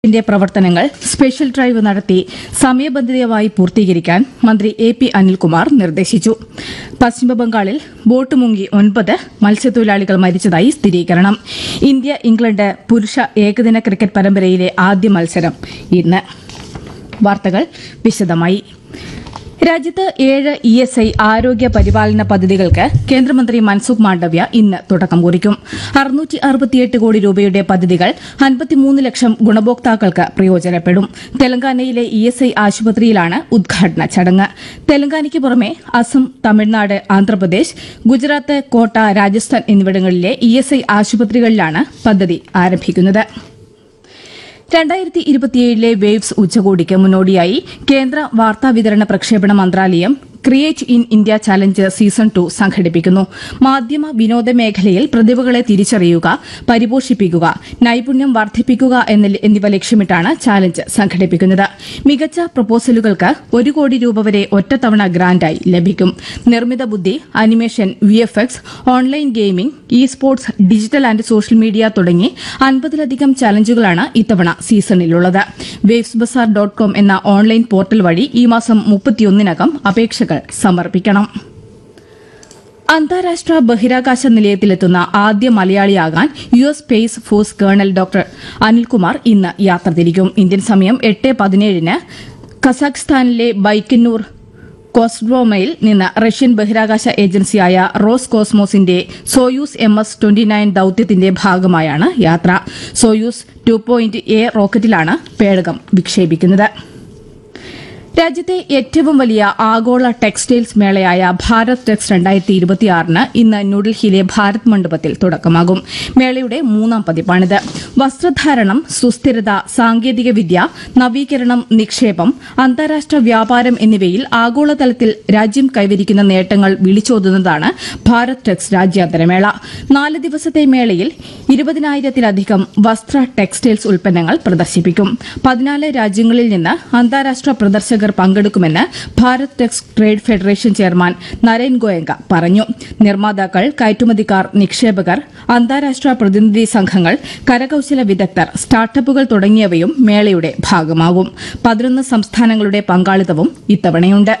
ന്റെ പ്രവർത്തനങ്ങൾ special drive നടത്തി സമയബന്ധിതമായി പൂർത്തീകരിക്കാൻ മന്ത്രി എ പി അനിൽകുമാർ നിർദ്ദേശിച്ചു പശ്ചിമബംഗാളിൽ ബോട്ട് മുങ്ങി ഒൻപത് മത്സ്യത്തൊഴിലാളികൾ മരിച്ചതായി സ്ഥിരീകരണം ഇന്ത്യ ഇംഗ്ലണ്ട് പുരുഷ ഏകദിന ക്രിക്കറ്റ് പരമ്പരയിലെ ആദ്യ മത്സരം ഇന്ന് വാർത്തകൾ വിശദമായി രാജ്യത്ത് ഏഴ് ഇ എസ് ഐ ആരോഗ്യ പരിപാലന പദ്ധതികൾക്ക് കേന്ദ്രമന്ത്രി മൻസുഖ് മാണ്ഡവ്യ ഇന്ന് തുടക്കം കുറിക്കും അറുന്നൂറ്റി അറുപത്തിയെട്ട് കോടി രൂപയുടെ പദ്ധതികൾ അൻപത്തിമൂന്ന് ലക്ഷം ഗുണഭോക്താക്കൾക്ക് പ്രയോജനപ്പെടും തെലങ്കാനയിലെ ഇ എസ് ഐ ആശുപത്രിയിലാണ് ഉദ്ഘാടന ചടങ്ങ് തെലങ്കാനയ്ക്ക് പുറമെ അസം തമിഴ്നാട് ആന്ധ്രാപ്രദേശ് ഗുജറാത്ത് കോട്ട രാജസ്ഥാൻ എന്നിവിടങ്ങളിലെ ഇ എസ് ഐ ആശുപത്രികളിലാണ് പദ്ധതി ആരംഭിക്കുന്നത് രണ്ടായിരത്തി ഇരുപത്തിയേഴിലെ വേവ്സ് ഉച്ചകോടിക്ക് മുന്നോടിയായി കേന്ദ്ര വാർത്താവിതരണ പ്രക്ഷേപണ മന്ത്രാലയം create in India challenge season two സംഘടിപ്പിക്കുന്നു മാധ്യമ വിനോദ മേഖലയിൽ പ്രതിഭകളെ തിരിച്ചറിയുക പരിപോഷിപ്പിക്കുക നൈപുണ്യം വർദ്ധിപ്പിക്കുക എന്ന- എന്നിവ ലക്ഷ്യമിട്ടാണ് ചാലഞ്ച് സംഘടിപ്പിക്കുന്നത് മികച്ച പ്രപ്പോസലുകൾക്ക് ഒരു കോടി രൂപ വരെ ഒറ്റത്തവണ ഗ്രാന്റായി ലഭിക്കും നിർമ്മിത ബുദ്ധി animation V F X online gaming E sports digital and social media തുടങ്ങി അൻപതിലധികം ചലഞ്ചുകളാണ് ഇത്തവണ സീസണിലുള്ളത് വേവ്സ് ബസാർ ഡോട്ട് കോം എന്ന ഓൺലൈൻ പോർട്ടൽ വഴി ഈ മാസം മുപ്പത്തിയൊന്നിനകം അപേക്ഷകൾ സമർപ്പിക്കണം അന്താരാഷ്ട്ര ബഹിരാകാശ നിലയത്തിലെത്തുന്ന ആദ്യ മലയാളിയാകാൻ U S space force colonel doctor Anilkumar ഇന്ന് യാത്ര തിരിക്കും ഇന്ത്യൻ സമയം എട്ട് പതിനേഴിന് കസാഖ്സ്ഥാനിലെ ബൈക്കന്നൂർ കോസ്ഡ്രോമയിൽ നിന്ന് റഷ്യൻ ബഹിരാകാശ ഏജൻസിയായ റോസ് കോസ്മോസിന്റെ Soyuz M S twenty nine ദൌത്യത്തിന്റെ ഭാഗമായാണ് യാത്ര സോയൂസ് ടു പോയിന്റ് എ റോക്കറ്റിലാണ് പേടകം വിക്ഷേപിക്കുന്നത് രാജ്യത്തെ ഏറ്റവും വലിയ ആഗോള ടെക്സ്റ്റൈൽസ് മേളയായ ഭാരത് ടെക്സ് രണ്ടായിരത്തി ഇരുപത്തിയാറിന് ഇന്ന് ന്യൂഡൽഹിയിലെ ഭാരത് മണ്ഡപത്തിൽ തുടക്കമാകും മേളയുടെ മൂന്നാം പതിപ്പാണിത് വസ്ത്രധാരണം സുസ്ഥിരത സാങ്കേതികവിദ്യ നവീകരണം നിക്ഷേപം അന്താരാഷ്ട്ര വ്യാപാരം എന്നിവയിൽ ആഗോളതലത്തിൽ രാജ്യം കൈവരിക്കുന്ന നേട്ടങ്ങൾ വിളിച്ചോതുന്നതാണ് ഭാരത് ടെക്സ് രാജ്യാന്തര മേള നാല് ദിവസത്തെ മേളയിൽ ഇരുപതിനായിരത്തിലധികം വസ്ത്ര ടെക്സ്റ്റൈൽസ് ഉൽപ്പന്നങ്ങൾ പ്രദർശിപ്പിക്കും പതിനാല് രാജ്യങ്ങളിൽ നിന്ന് അന്താരാഷ്ട്ര പ്രദർശകർ പങ്കെടുക്കുമെന്ന് Bharat Tex trade federation chairman Naren Goenka പറഞ്ഞു നിർമ്മാതാക്കൾ കയറ്റുമതിക്കാർ നിക്ഷേപകർ അന്താരാഷ്ട്ര പ്രതിനിധി സംഘങ്ങൾ കരകൌശല വിദഗ്ധർ സ്റ്റാർട്ടപ്പുകൾ തുടങ്ങിയവയും മേളയുടെ ഭാഗമാകും പതിനൊന്ന് സംസ്ഥാനങ്ങളുടെ പങ്കാളിത്തവും ഇത്തവണയുണ്ട്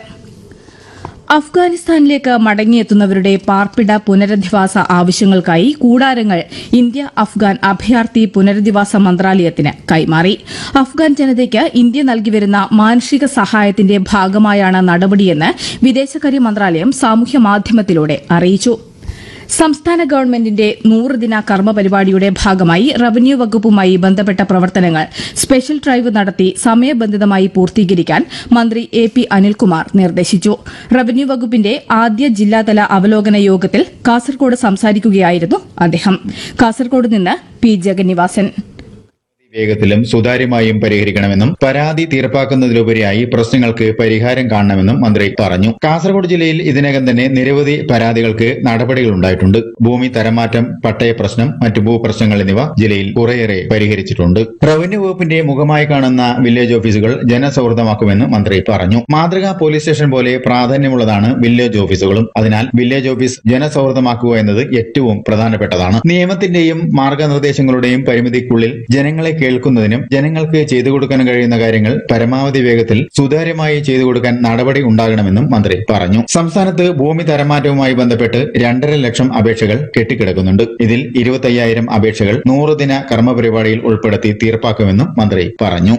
അഫ്ഗാനിസ്ഥാനിലേക്ക് മടങ്ങിയെത്തുന്നവരുടെ പാർപ്പിട പുനരധിവാസ ആവശ്യങ്ങൾക്കായി കൂടാരങ്ങൾ ഇന്ത്യ അഫ്ഗാൻ അഭയാർത്ഥി പുനരധിവാസ മന്ത്രാലയത്തിന് കൈമാറി അഫ്ഗാൻ ജനതയ്ക്ക് ഇന്ത്യ നൽകിവരുന്ന മാനുഷിക സഹായത്തിന്റെ ഭാഗമായാണ് നടപടിയെന്ന് വിദേശകാര്യ മന്ത്രാലയം സാമൂഹ്യ മാധ്യമത്തിലൂടെ അറിയിച്ചു സംസ്ഥാന ഗവൺമെന്റിന്റെ നൂറ് ദിന കർമ്മ പരിപാടിയുടെ ഭാഗമായി റവന്യൂ വകുപ്പുമായി ബന്ധപ്പെട്ട പ്രവർത്തനങ്ങൾ സ്പെഷ്യൽ ഡ്രൈവ് നടത്തി സമയബന്ധിതമായി പൂർത്തീകരിക്കാൻ മന്ത്രി എ പി അനിൽകുമാർ നിർദ്ദേശിച്ചു റവന്യൂ വകുപ്പിന്റെ ആദ്യ ജില്ലാതല അവലോകന യോഗത്തിൽ കാസർകോട് സംസാരിക്കുകയായിരുന്നു അദ്ദേഹം കാസർകോട് നിന്ന് പി ജഗന്നിവാസൻ വേഗത്തിലും സുതാര്യമായും പരിഹരിക്കണമെന്നും പരാതി തീർപ്പാക്കുന്നതിലുപരിയായി പ്രശ്നങ്ങൾക്ക് പരിഹാരം കാണണമെന്നും മന്ത്രി പറഞ്ഞു കാസർഗോഡ് ജില്ലയിൽ ഇതിനകം തന്നെ നിരവധി പരാതികൾക്ക് നടപടികൾ ഉണ്ടായിട്ടുണ്ട് ഭൂമി തരംമാറ്റം പട്ടയ പ്രശ്നം മറ്റു ഭൂപ്രശ്നങ്ങൾ എന്നിവ ജില്ലയിൽ കുറേയേറെ പരിഹരിച്ചിട്ടുണ്ട് റവന്യൂ വകുപ്പിന്റെ മുഖമായി കാണുന്ന വില്ലേജ് ഓഫീസുകൾ ജനസൗഹൃദമാക്കുമെന്ന് മന്ത്രി പറഞ്ഞു മാതൃകാ പോലീസ് സ്റ്റേഷൻ പോലെ പ്രാധാന്യമുള്ളതാണ് വില്ലേജ് ഓഫീസുകളും അതിനാൽ വില്ലേജ് ഓഫീസ് ജനസൗഹൃദമാക്കുക എന്നത് ഏറ്റവും പ്രധാനപ്പെട്ടതാണ് നിയമത്തിന്റെയും മാർഗനിർദ്ദേശങ്ങളുടെയും പരിമിതിക്കുള്ളിൽ ജനങ്ങളെ കേൾക്കുന്നതിനും ജനങ്ങൾക്ക് ചെയ്തു കൊടുക്കാൻ കഴിയുന്ന കാര്യങ്ങൾ പരമാവധി വേഗത്തിൽ സുതാര്യമായി ചെയ്തു കൊടുക്കാൻ നടപടി ഉണ്ടാകണമെന്നും മന്ത്രി പറഞ്ഞു സംസ്ഥാനത്ത് ഭൂമി തരംമാറ്റവുമായി ബന്ധപ്പെട്ട് രണ്ടര ലക്ഷം അപേക്ഷകൾ കെട്ടിക്കിടക്കുന്നുണ്ട് ഇതിൽ ഇരുപത്തയ്യായിരം അപേക്ഷകൾ നൂറ് ദിന കർമ്മപരിപാടിയിൽ ഉൾപ്പെടുത്തി തീർപ്പാക്കുമെന്നും മന്ത്രി പറഞ്ഞു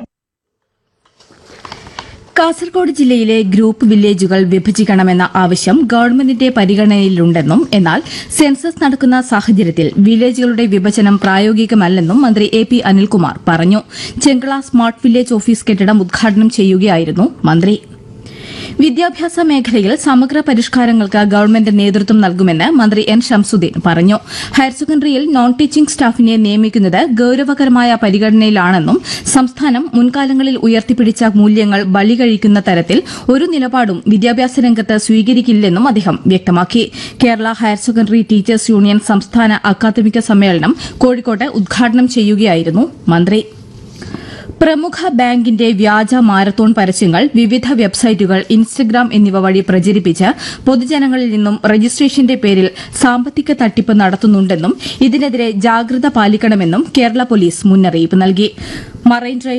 കാസർഗോഡ് ജില്ലയിലെ ഗ്രൂപ്പ് വില്ലേജുകൾ വിഭജിക്കണമെന്ന ആവശ്യം ഗവൺമെന്റിന്റെ പരിഗണനയിലുണ്ടെന്നും എന്നാൽ സെൻസസ് നടക്കുന്ന സാഹചര്യത്തിൽ വില്ലേജുകളുടെ വിഭജനം പ്രായോഗികമല്ലെന്നും മന്ത്രി എ പി അനിൽകുമാർ പറഞ്ഞു ചെങ്കള സ്മാർട്ട് വില്ലേജ് ഓഫീസ് കെട്ടിടം ഉദ്ഘാടനം ചെയ്യുകയായിരുന്നു മന്ത്രി വിദ്യാഭ്യാസ മേഖലയിൽ സമഗ്ര പരിഷ്കാരങ്ങൾക്ക് ഗവൺമെന്റ് നേതൃത്വം നൽകുമെന്ന് മന്ത്രി എൻ ഷംസുദ്ദീൻ പറഞ്ഞു ഹയർ സെക്കൻഡറിയിൽ നോൺ ടീച്ചിംഗ് സ്റ്റാഫിനെ നിയമിക്കുന്നത് ഗൌരവകരമായ പരിഗണനയിലാണെന്നും സംസ്ഥാനം മുൻകാലങ്ങളിൽ ഉയർത്തിപ്പിടിച്ച മൂല്യങ്ങൾ ബലികഴിക്കുന്ന തരത്തിൽ ഒരു നിലപാടും വിദ്യാഭ്യാസ രംഗത്ത് സ്വീകരിക്കില്ലെന്നും അദ്ദേഹം വ്യക്തമാക്കി Kerala higher secondary teachers union സംസ്ഥാന അക്കാദമിക സമ്മേളനം കോഴിക്കോട്ട് ഉദ്ഘാടനം ചെയ്യുകയായിരുന്നു മന്ത്രി പ്രമുഖ ബാങ്കിന്റെ വ്യാജ മാരത്തോൺ പരസ്യങ്ങൾ വിവിധ വെബ്സൈറ്റുകൾ ഇൻസ്റ്റഗ്രാം എന്നിവ വഴി പ്രചരിപ്പിച്ച് പൊതുജനങ്ങളിൽ നിന്നും രജിസ്ട്രേഷന്റെ പേരിൽ സാമ്പത്തിക തട്ടിപ്പ് നടത്തുന്നുണ്ടെന്നും ഇതിനെതിരെ ജാഗ്രത പാലിക്കണമെന്നും കേരള പോലീസ് മുന്നറിയിപ്പ് നൽകി മറൈൻ ഡ്രൈവ്